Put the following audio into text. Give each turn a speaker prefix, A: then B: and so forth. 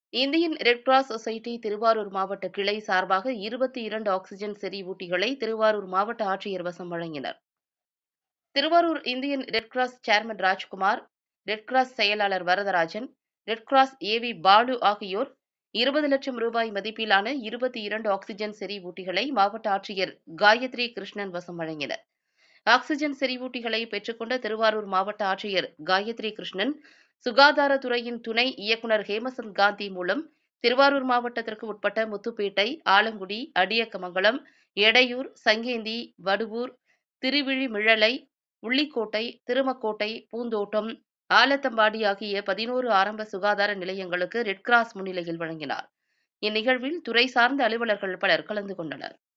A: Indian red cross society Tiruvarur மாவட்ட கிளை சார்பாக இருபத்தி இரண்டு ஆக்ஸிஜன் செறிவூட்டிகளை திருவாரூர் மாவட்ட ஆட்சியர் வசம் வழங்கினர் Tiruvarur Indian red cross chairman Rajkumar red cross செயலாளர் வரதராஜன் ரெட் கிராஸ் ஏவி பாலு ஆகியோர் இருபது லட்சம் ரூபாய் மதிப்பிலான இருபத்தி இரண்டு ஆக்ஸிஜன் செறிவூட்டிகளை மாவட்ட ஆட்சியர் காயத்ரி கிருஷ்ணன் வசம் வழங்கினர் ஆக்ஸிஜன் செறிவூட்டிகளை பெற்றுக்கொண்ட திருவாரூர் மாவட்ட ஆட்சியர் காயத்ரி கிருஷ்ணன் சுகாதாரத்துறையின் துணை இயக்குநர் ஹேமசந்த் காந்தி மூலம் திருவாரூர் மாவட்டத்திற்கு உட்பட்ட முத்துப்பேட்டை ஆலங்குடி அடியக்கமங்கலம் எடையூர் சங்கேந்தி வடுவூர் திருவிழிமிழலை உள்ளிக்கோட்டை திருமக்கோட்டை பூந்தோட்டம் ஆலத்தம்பாடி ஆகிய பதினோரு ஆரம்ப சுகாதார நிலையங்களுக்கு ரெட் கிராஸ் முன்னிலையில் வழங்கினார் இந்நிகழ்வில் துறை சார்ந்த அலுவலர்கள் பலர் கலந்து கொண்டனர்